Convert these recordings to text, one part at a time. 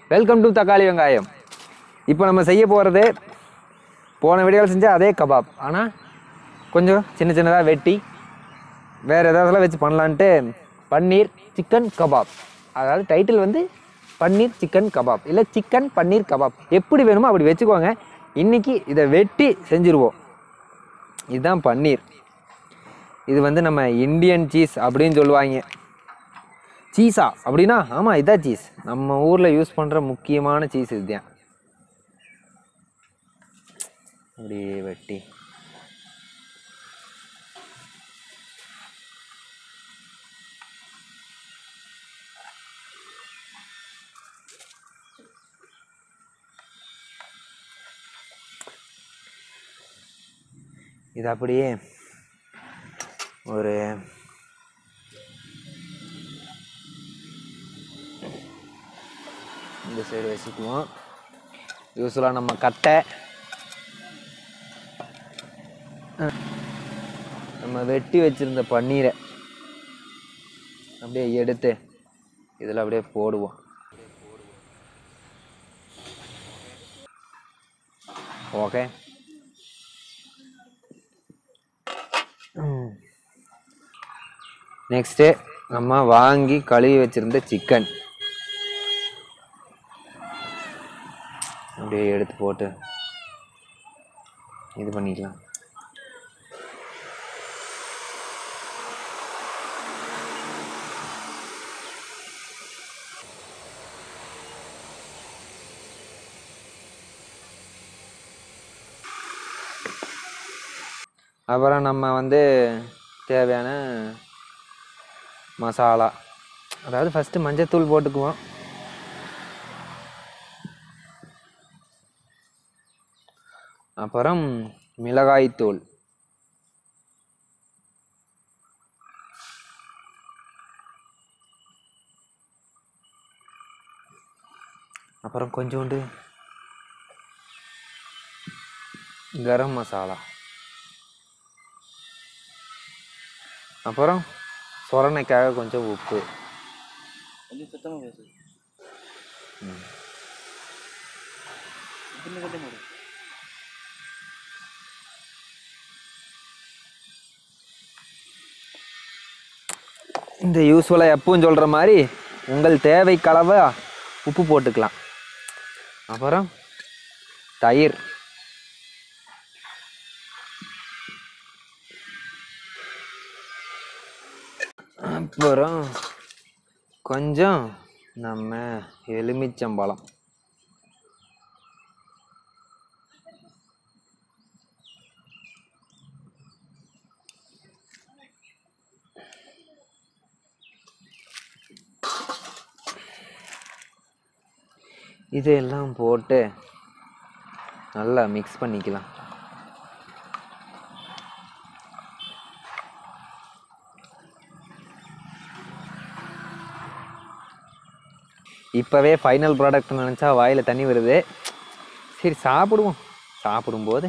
welcome to தக்காளி வெங்காயம் இப்போ நம்ம செய்ய போகிறது போன வீடியோவில் செஞ்ச அதே கபாப் ஆனால் கொஞ்சம் சின்ன சின்னதாக வெட்டி வேறு ஏதாவதுலாம் வச்சு பண்ணலான்ட்டு பன்னீர் சிக்கன் கபாப் அதாவது டைட்டில் வந்து பன்னீர் சிக்கன் கபாப் இல்லை சிக்கன் பன்னீர் கபாப் எப்படி வேணுமோ அப்படி வச்சுக்கோங்க இன்றைக்கி இதை வெட்டி செஞ்சுருவோம் இதுதான் பன்னீர் இது வந்து நம்ம இந்தியன் சீஸ் அப்படின்னு சொல்லுவாங்க சீஸா அப்படின்னா ஆமாம் இதான் சீஸ் நம்ம ஊரில் யூஸ் பண்ணுற முக்கியமான சீஸ் இதுதான் அப்படியே வெட்டி இது அப்படியே ஒரு இந்த சைடு வச்சுக்குவோம் யூஸ்வலாக நம்ம கட்டை அஹ், நம்ம வெட்டி வச்சிருந்த பன்னீரை அப்படியே எடுத்து இதில் அப்படியே போடுவோம் ஓகே நெக்ஸ்ட்டு நம்ம வாங்கி கழுவி வச்சிருந்த சிக்கன் அப்படியே எடுத்து போட்டு இது பண்ணிக்கலாம் அப்புறம் நம்ம வந்து தேவையான மசாலா அதாவது ஃபஸ்ட்டு மஞ்சத்தூள் போட்டுக்குவோம் அப்புறம் மிளகாய்த்தூள் அப்புறம் கொஞ்சோண்டு கரம் மசாலா அப்புறம் சொரணைக்காக கொஞ்சம் உப்பு கொஞ்சம் சத்தமாக பேசு இன்னும் கொஞ்சம் மூடு இந்த யூஸ்வலாக எப்பவும் சொல்கிற மாதிரி உங்கள் தேவைக்களவு உப்பு போட்டுக்கலாம் அப்புறம் தயிர் அப்புறம் கொஞ்சம் நம்ம எலுமிச்சம்பழம் இதெல்லாம் போட்டு நல்லா மிக்ஸ் பண்ணிக்கலாம் இப்போவே ஃபைனல் ப்ராடக்ட் நினச்சா வாயில் தண்ணி வருது சரி சாப்பிடுவோம் சாப்பிடும்போது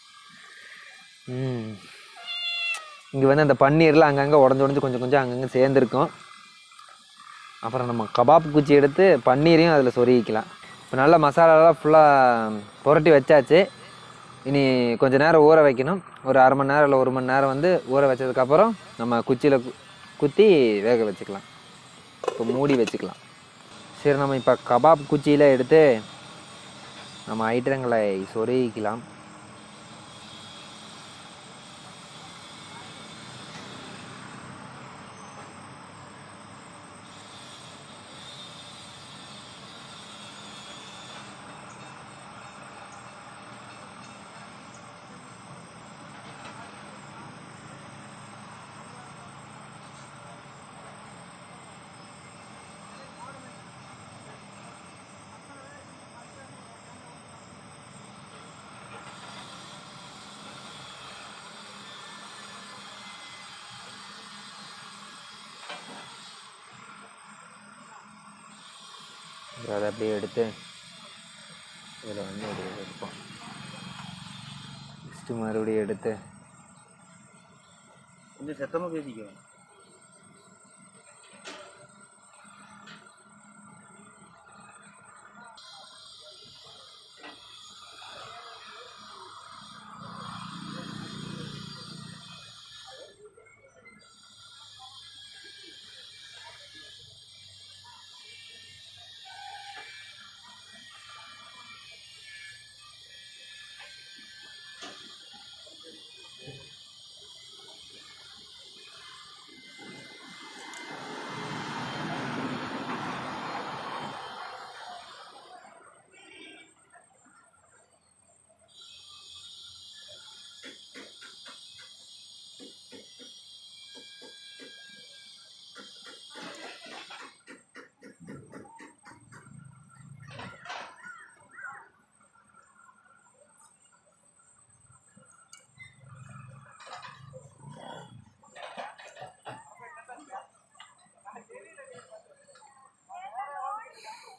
ம் இங்கே வந்து அந்த பன்னீர்லாம் அங்கங்கே உடஞ்சி உடஞ்சி கொஞ்சம் கொஞ்சம் அங்கங்கே சேர்ந்துருக்கும் அப்புறம் நம்ம கபாப் குச்சி எடுத்து பன்னீரையும் அதில் சொருகிக்கலாம் இப்போ நல்லா மசாலாலாம் ஃபுல்லாக புரட்டி வச்சாச்சு இனி கொஞ்ச நேரம் ஊற வைக்கணும் ஒரு அரை மணி நேரம் இல்லை ஒரு மணி நேரம் வந்து ஊற வச்சதுக்கப்புறம் நம்ம குச்சியில் கு- குத்தி வேக வச்சுக்கலாம் இப்போ மூடி வச்சுக்கலாம் சரி நம்ம இப்போ கபாப் குச்சியில் எடுத்து நம்ம ஐட்டங்களை சொருகிக்கலாம் அப்புறம் அதை அப்படியே எடுத்து இதில் வந்து அப்படியே வைப்போம் நெக்ஸ்ட்டு மறுபடியும் எடுத்து கொஞ்சம் சத்தமாக பேசிக்கோ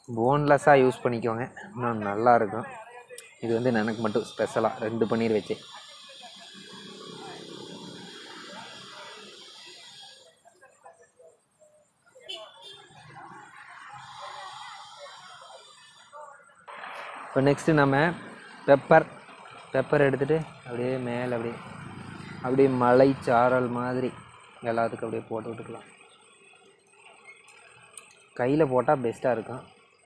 போன்லெஸ்ஸாக யூஸ் பண்ணிக்கோங்க இன்னும் நல்லா இருக்கும் இது வந்து எனக்கு மட்டும் ஸ்பெஷலாக ரெண்டு பன்னீர் வச்சு இப்போ நெக்ஸ்ட்டு நம்ம பெப்பர் பெப்பர் எடுத்துகிட்டு அப்படியே மேலே அப்படியே அப்படியே மலை சாரல் மாதிரி எல்லாத்துக்கும் அப்படியே போட்டு விட்டுக்கலாம் கையில் போட்டால் பெஸ்ட்டாக இருக்கும்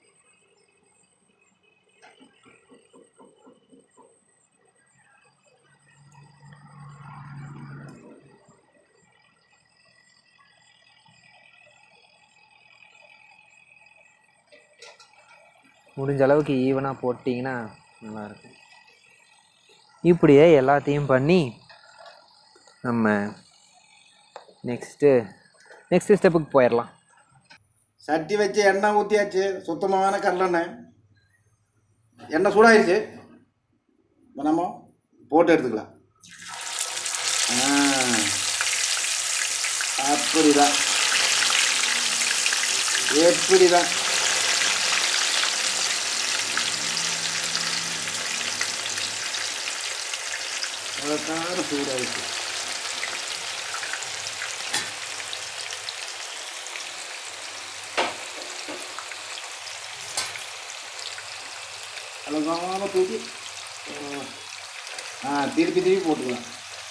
முடிஞ்ச அளவுக்கு ஈவனாக போட்டிங்கன்னா நல்லாயிருக்கும் இப்படியே எல்லாத்தையும் பண்ணி நம்ம நெக்ஸ்ட்டு நெக்ஸ்ட் ஸ்டெப்புக்கு போயிடலாம் சட்டி வச்சு எண்ணெய் ஊற்றியாச்சு சுத்தமான கடலெண்ணெய் எண்ணெய் சூடாயிருச்சு இப்போ நம்ம போட்டு எடுத்துக்கலாம் ஆ, அப்படிதான் எப்படிதான் அவ்வளோதான் சூடாயிருச்சு அழகான தூக்கி ஆ திருப்பி திருப்பி போட்டுக்கலாம்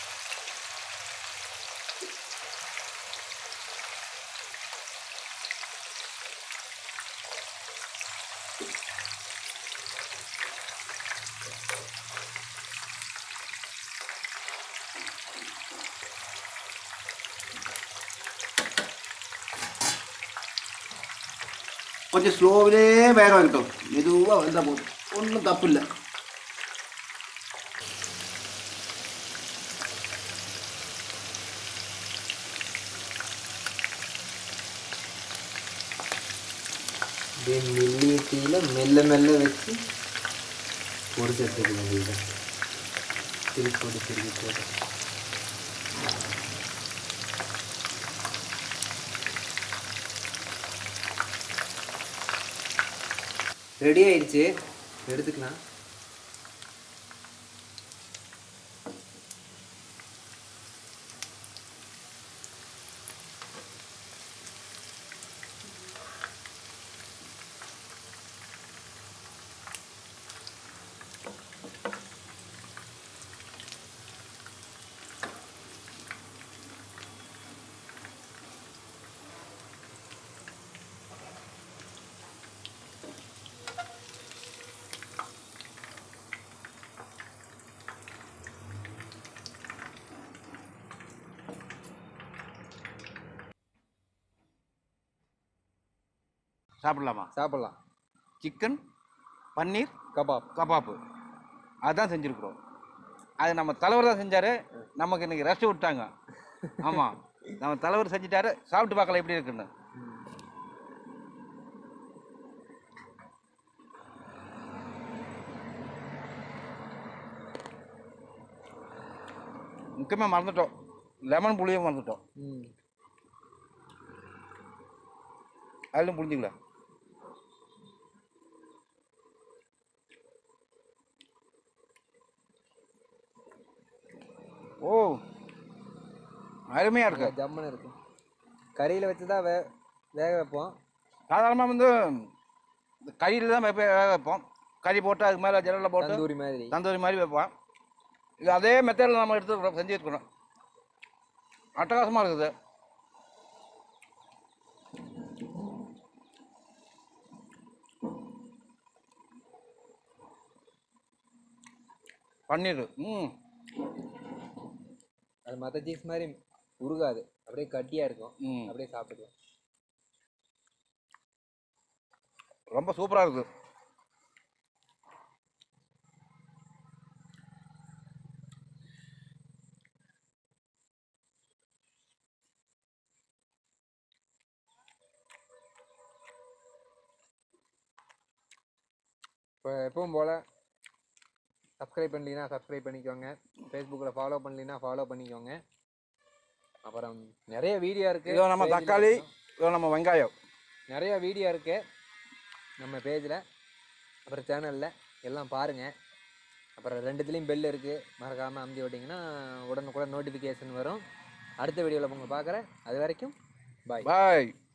கொஞ்சம் ஸ்லோவிலே வேக வைக்கட்டும் மெதுவாக வந்தால் போதும் ஒன்றும் தப்பு இல்லை அப்படியே மெல்லிய தீயில மெல்ல மெல்ல வச்சு பொடிச்சு எடுத்துக்கலாம் இதை திருப்பி போட்டு திருப்பி போட்டு ரெடி ஆயிடுச்சு எடுத்துக்கலாம் சாப்பிடலாமா சாப்பிடலாம் சிக்கன் பன்னீர் கபாப் கபாப்பு அதுதான் செஞ்சுருக்குறோம் அது நம்ம தலைவர் தான் செஞ்சார் நமக்கு இன்னைக்கு ரெஸ்ட் விட்டாங்க ஆமாம் நம்ம தலைவர் செஞ்சுட்டாரு சாப்பிட்டு பார்க்கலாம் எப்படி இருக்குன்னு முக்கியமாக மறந்துட்டோம் லெமன் புளியும் மறந்துட்டோம் ம் அதிலும் புரிஞ்சுக்கல ஓ அருமையாக இருக்கு ஜம்முன்னு இருக்கும் கறியில் வச்சு தான் வே வேக வைப்போம் சாதாரணமாக வந்து இந்த கறியில் தான் வைப்ப- வேக வைப்போம் கறி போட்டு அதுக்கு மேலே ஜெரலில் போட்டு தந்தூரி மாதிரி தந்தூரி மாதிரி வைப்போம் இது அதே மெத்தடில் நம்ம எடுத்து செஞ்சுருக்கணும் அட்டகாசமாக இருக்குது பன்னீர் ம் அது மற்ற சீஸ் மாதிரி உருகாது அப்படியே கட்டியாக இருக்கும் ம் அப்படியே சாப்பிட்டுக்கலாம் ரொம்ப சூப்பராக இருக்குது இப்போ எப்பவும் போல் சப்ஸ்கிரைப் பண்ணலீங்கன்னா சப்ஸ்கிரைப் பண்ணிக்கோங்க ஃபேஸ்புக்கில் ஃபாலோ பண்ணலீங்கன்னா ஃபாலோ பண்ணிக்கோங்க அப்புறம் நிறைய வீடியோ இருக்குது இதோ நம்ம தக்காளி இதோ நம்ம வெங்காயம் நிறைய வீடியோ இருக்குது நம்ம பேஜில் அப்புறம் சேனலில் எல்லாம் பாருங்கள் அப்புறம் ரெண்டுத்துலேயும் பெல் இருக்குது மறக்காமல் அமுத்தி விட்டிங்கன்னா உடனுக்குடன் நோட்டிஃபிகேஷன் வரும் அடுத்த வீடியோவில் உங்களை பார்க்குறேன் அது வரைக்கும் பாய் பாய்